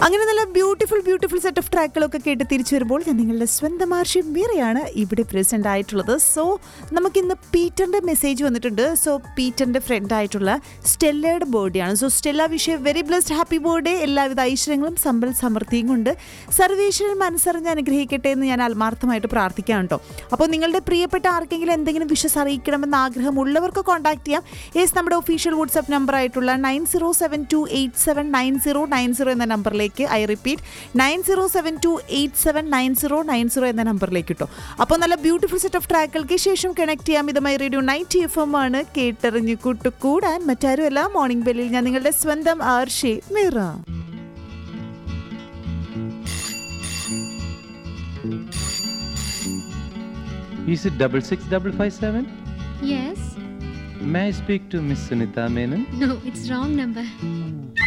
അങ്ങനെ നല്ല beautiful beautiful set of ട്രാക്കുകളൊക്കെ കേട്ട് തിരിച്ചു വരുമ്പോൾ ഞാൻ നിങ്ങളുടെ സ്വന്തം ആർഷ്യം വേറെയാണ് ഇവിടെ പ്രസന്റ് ആയിട്ടുള്ളത് സോ നമുക്കിന്ന് പീറ്ററിന്റെ മെസ്സേജ് വന്നിട്ടുണ്ട് സോ പീറ്ററിന്റെ ഫ്രണ്ട് ആയിട്ടുള്ള സ്റ്റെല്ലയുടെ ബർത്ത്ഡേ ആണ് സോ സ്റ്റെല്ല വിഷയ വെരി ബ്ലെസ്ഡ് ഹാപ്പി ബർത്ത്ഡേ എല്ലാവിധ ഐശ്വര്യങ്ങളും സമ്പൽ സമൃദ്ധിയും കൊണ്ട് സർവേശ്വരൻ മനസ്സറിഞ്ഞ് അനുഗ്രഹിക്കട്ടെ എന്ന് ഞാൻ ആത്മാർത്ഥമായിട്ട് പ്രാർത്ഥിക്കാം കേട്ടോ അപ്പോൾ നിങ്ങളുടെ പ്രിയപ്പെട്ട ആർക്കെങ്കിലും എന്തെങ്കിലും വിഷസ് അറിയിക്കണമെന്ന് ആഗ്രഹമുള്ളവർക്ക് കോൺടാക്ട് ചെയ്യാം യെസ് നമ്മുടെ ഒഫീഷ്യൽ വാട്സ്ആപ്പ് നമ്പർ ആയിട്ടുള്ള nine zero seven two eight seven nine zero nine zero എന്ന നമ്പറിലേക്ക് I repeat nine zero seven two eight seven nine zero nine zero എന്ന നമ്പറിലേക്ക് കിട്ടും അപ്പോൾ നല്ല ബ്യൂട്ടിഫുൾ സെറ്റ് ഓഫ് ട്രാക്കുകൾക്ക് ശേഷം കണക്ട് ചെയ്യാം ഇതുമായി റേഡിയോ നൈറ്റ് എഫ് എം ആണ് കേട്ടറിഞ്ഞ് കൂട്ടുകൂടാൻ മറ്റാരുമല്ല മോർണിംഗ് ബെല്ലിൽ ഞാൻ നിങ്ങളുടെ സ്വന്തം Arshi മിറ Is it double six double five seven? Yes. May I speak to Miss Sunita Menon? No, it's wrong number.